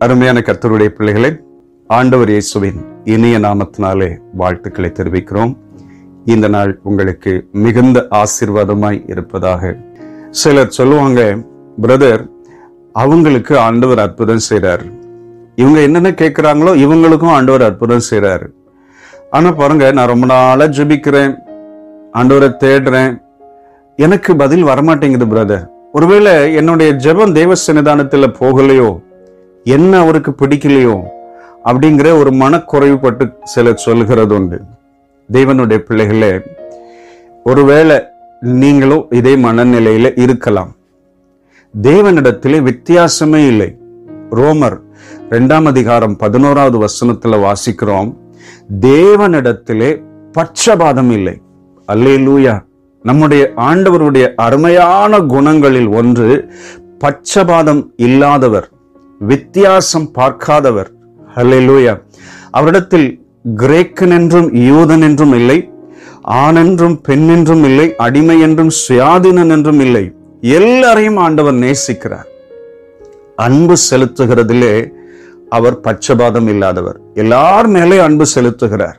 அருமையான கர்த்தருடைய பிள்ளைகளே ஆண்டவர் இயேசுவின் இனிய நாமத்தினாலே வாழ்த்துக்களை தெரிவிக்கிறோம் இந்த நாள் உங்களுக்கு மிகுந்த ஆசீர்வாதமாய் இருப்பதாக சிலர் சொல்லுவாங்க பிரதர் அவங்களுக்கு ஆண்டவர் அற்புதம் செய்றார் இவங்க என்னென்ன கேட்கிறாங்களோ இவங்களுக்கும் ஆண்டவர் அற்புதம் செய்றாரு ஆனா பாருங்க நான் ரொம்ப நாளா ஜெபிக்கிறேன் ஆண்டவரை தேடுறேன் எனக்கு பதில் வரமாட்டேங்குது பிரதர் ஒருவேளை என்னுடைய ஜெபம் தேவ சன்னிதானத்துல போகலையோ என்ன அவருக்கு பிடிக்கலையோ அப்படிங்கிற ஒரு மனக்குறைவுபட்டு சிலர் சொல்கிறது உண்டு தேவனுடைய பிள்ளைகளே ஒருவேளை நீங்களும் இதே மனநிலையில இருக்கலாம் தேவனிடத்திலே வித்தியாசமே இல்லை ரோமர் இரண்டாம் அதிகாரம் பதினோராவது வசனத்துல வாசிக்கிறோம் தேவனிடத்திலே பட்சபாதம் இல்லை அல்லேலூயா நம்முடைய ஆண்டவருடைய அருமையான குணங்களில் ஒன்று பட்சபாதம் இல்லாதவர் வித்தியாசம் பார்க்காதவர் அல்லேலூயா அவரிடத்தில் கிரேக்கன் என்றும் யூதன் என்றும் இல்லை ஆண் என்றும் பெண் என்றும் இல்லை அடிமை என்றும் சுயாதீனன் என்றும் இல்லை எல்லாரையும் ஆண்டவர் நேசிக்கிறார் அன்பு செலுத்துகிறதிலே அவர் பட்சபாதம் இல்லாதவர் எல்லார் மேலே அன்பு செலுத்துகிறார்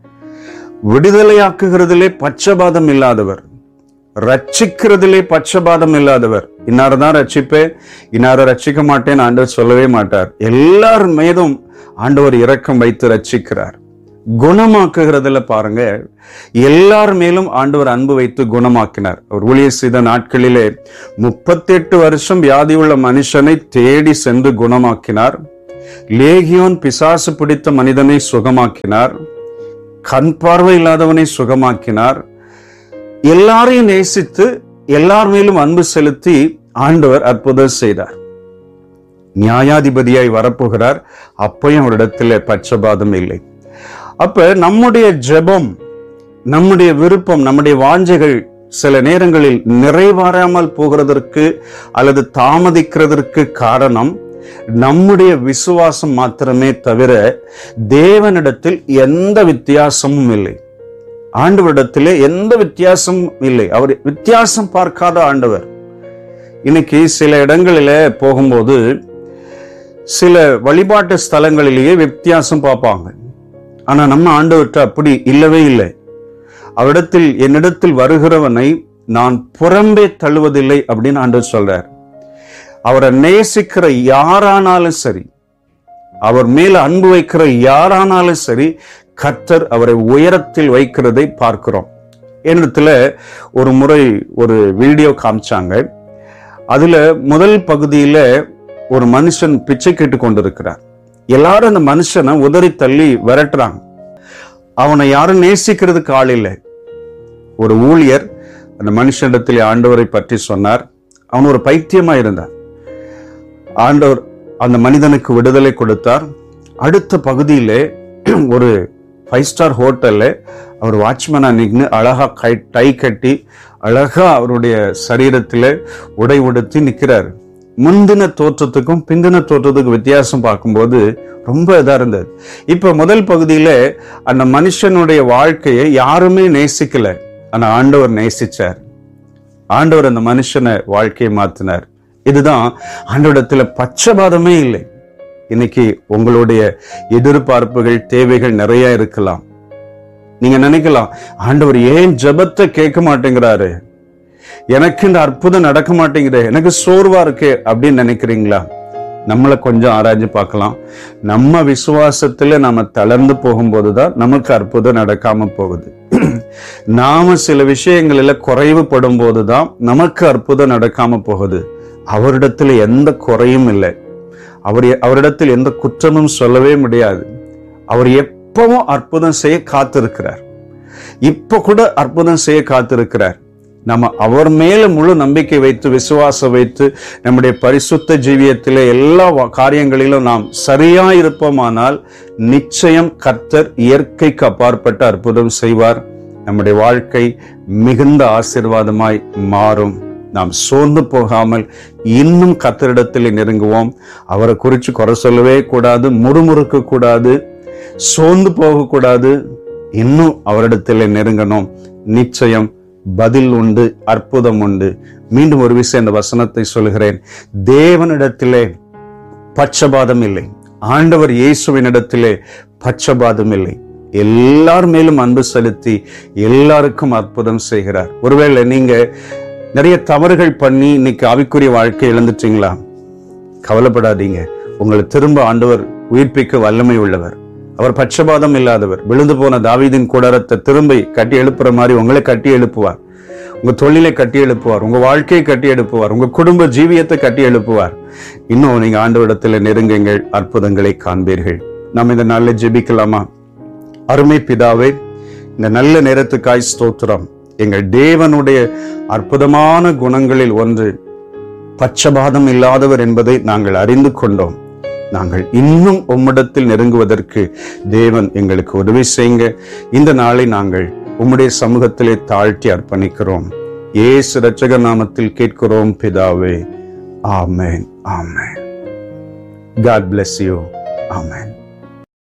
விடுதலையாக்குகிறதிலே பட்சபாதம் இல்லாதவர் ரட்சிக்கிறதிலே பட்சபாதம் இல்லாதவர் இன்னார் தான் ரட்சிப்பேன் இன்னாரை ரட்சிக்க மாட்டேன் ஆண்டவர் சொல்லவே மாட்டார் எல்லார் மீதும் ஆண்டவர் இரக்கம் வைத்து ரட்சிக்கிறார் குணமாக்குகிறதுல பாருங்க எல்லார் மேலும் ஆண்டவர் அன்பு வைத்து குணமாக்கினார் அவர் ஊழியர் செய்த நாட்களிலே முப்பத்தெட்டு வருஷம் வியாதியுள்ள மனுஷனை தேடி சென்று குணமாக்கினார் லேகியோன் பிசாசு பிடித்த மனிதனை சுகமாக்கினார் கண் பார்வை இல்லாதவனை சுகமாக்கினார் எல்லாரையும் நேசித்து எல்லார் மேலும் அன்பு செலுத்தி ஆண்டவர் அற்புதம் செய்தார் நியாயாதிபதியாய் வரப்போகிறார் அப்பயும் அவரிடத்தில் பட்சபாதம் இல்லை அப்ப நம்முடைய ஜெபம் நம்முடைய விருப்பம் நம்முடைய வாஞ்சைகள் சில நேரங்களில் நிறைவேறாமல் போகிறதற்கு அல்லது தாமதிக்கிறதற்கு காரணம் நம்முடைய விசுவாசம் மாத்திரமே தவிர தேவனிடத்தில் எந்த வித்தியாசமும் இல்லை ஆண்டவரிடத்திலே எந்த வித்தியாசமும் இல்லை அவர் வித்தியாசம் பார்க்காத ஆண்டவர் இன்னைக்கு சில இடங்களில போகும்போது சில வழிபாட்டு ஸ்தலங்களிலேயே வித்தியாசம் பார்ப்பாங்க ஆனா நம்ம ஆண்டவர்கிட்ட அப்படி இல்லவே இல்லை அவரிடத்தில் என்னிடத்தில் வருகிறவனை நான் புறம்பே தள்ளுவதில்லை அப்படின்னு ஆண்டவர் சொல்றார் அவரை நேசிக்கிற யாரானாலும் சரி அவர் மேல அன்பு வைக்கிற யாரானாலும் சரி கர்த்தர் அவரை உயரத்தில் வைக்கிறதை பார்க்கிறோம் என்னிடத்துல ஒரு முறை ஒரு வீடியோ காமிச்சாங்க அதுல முதல் பகுதியில ஒரு மனுஷன் பிச்சை கேட்டு கொண்டிருக்கிறார் எல்லாரும் அந்த மனுஷனை உதறி தள்ளி விரட்டுறாங்க அவனை யாரும் நேசிக்கிறதுக்கு ஆள் இல்லை ஒரு ஊழியர் அந்த மனுஷனிடத்தில் ஆண்டவரை பற்றி சொன்னார் அவன் ஒரு பைத்தியமா இருந்தான் ஆண்டவர் அந்த மனிதனுக்கு விடுதலை கொடுத்தார் அடுத்த பகுதியிலே ஒரு ஃபைவ் ஸ்டார் ஹோட்டல்ல அவர் வாட்ச்மேனா நின்று அழகா கை டை கட்டி அழகா அவருடைய சரீரத்தில் உடை உடுத்தி நிற்கிறார் முந்தின தோற்றத்துக்கும் பிந்தின தோற்றத்துக்கும் வித்தியாசம் பார்க்கும்போது ரொம்ப இதா இருந்தது இப்ப முதல் பகுதியில அந்த மனுஷனுடைய வாழ்க்கையை யாருமே நேசிக்கல ஆனா ஆண்டவர் நேசிச்சார் ஆண்டவர் அந்த மனுஷனை வாழ்க்கையை மாத்தினார் இதுதான் ஆண்டவரிடத்துல பட்சபாதமே இல்லை இன்னைக்கு உங்களுடைய எதிர்பார்ப்புகள் தேவைகள் நிறைய இருக்கலாம் நீங்க நினைக்கலாம் ஆண்டவர் ஏன் ஜெபத்தை கேட்க மாட்டேங்கிறாரு எனக்கு இந்த அற்புதம் நடக்க மாட்டேங்குது எனக்கு சோர்வா இருக்கு அப்படின்னு நினைக்கிறீங்களா நம்மளை கொஞ்சம் ஆராய்ஞ்சு பார்க்கலாம் நம்ம விசுவாசத்துல நாம தளர்ந்து போகும்போதுதான் நமக்கு அற்புதம் நடக்காம போகுது நாம சில விஷயங்களில குறைவுபடும் போதுதான் நமக்கு அற்புதம் நடக்காம போகுது அவரிடத்துல எந்த குறையும் இல்லை அவர் அவரிடத்தில் எந்த குற்றமும் சொல்லவே முடியாது அவர் எப்பவும் அற்புதம் செய்ய காத்திருக்கிறார் இப்ப கூட அற்புதம் செய்ய காத்திருக்கிறார் நம்ம அவர் மேல முழு நம்பிக்கை வைத்து விசுவாசம் வைத்து நம்முடைய பரிசுத்த ஜீவியத்திலே எல்லா வா- காரியங்களிலும் நாம் சரியா இருப்போமானால் நிச்சயம் கர்த்தர் இயற்கைக்கு அப்பாற்பட்ட அற்புதம் செய்வார் நம்முடைய வாழ்க்கை மிகுந்த ஆசீர்வாதமாய் மாறும் நாம் சோர்ந்து போகாமல் இன்னும் கத்தரிடத்தில் நெருங்குவோம் அவரை குறித்து குறை சொல்லவே கூடாது முறுமுறுக்க கூடாது சோர்ந்து போகக்கூடாது இன்னும் அவரிடத்தில் நெருங்கணும் நிச்சயம் பதில் உண்டு அற்புதம் உண்டு மீண்டும் ஒரு விஷயம் இந்த வசனத்தை சொல்கிறேன் தேவனிடத்திலே பட்சபாதம் இல்லை ஆண்டவர் இயேசுவினிடத்திலே பட்சபாதம் இல்லை எல்லார் மேலும் அன்பு செலுத்தி எல்லாருக்கும் அற்புதம் செய்கிறார் ஒருவேளை நீங்க நிறைய தவறுகள் பண்ணி இன்னைக்கு ஆவிக்குரிய வாழ்க்கை இழந்துட்டீங்களா கவலைப்படாதீங்க உங்களை திரும்ப ஆண்டவர் உயிர்ப்பிக்க வல்லமை உள்ளவர் அவர் பட்சபாதம் இல்லாதவர் விழுந்து போன தாவீதின் கூடாரத்தை திரும்பி கட்டி எழுப்புற மாதிரி உங்களை கட்டி எழுப்புவார் உங்க தொழிலை கட்டி எழுப்புவார் உங்க வாழ்க்கையை கட்டி எழுப்புவார் உங்க குடும்ப ஜீவியத்தை கட்டி எழுப்புவார் இன்னும் நீங்க ஆண்டவரிடத்துல நெருங்குங்கள் அற்புதங்களை காண்பீர்கள் நாம் இந்த நாளில் ஜெபிக்கலாமா அருமை பிதாவே இந்த நல்ல நேரத்துக்காய் ஸ்தோத்திரம் எங்கள் தேவனுடைய அற்புதமான குணங்களில் ஒன்று பட்சபாதம் இல்லாதவர் என்பதை நாங்கள் அறிந்து கொண்டோம் நாங்கள் இன்னும் உம்மிடத்தில் நெருங்குவதற்கு தேவன் எங்களுக்கு உதவி செய்யுங்க இந்த நாளை நாங்கள் உம்முடைய சமூகத்திலே தாழ்த்தி அர்ப்பணிக்கிறோம் ஏசு ரட்சக நாமத்தில் கேட்கிறோம் பிதாவே ஆமென் ஆமென் காட் bless you ஆமென்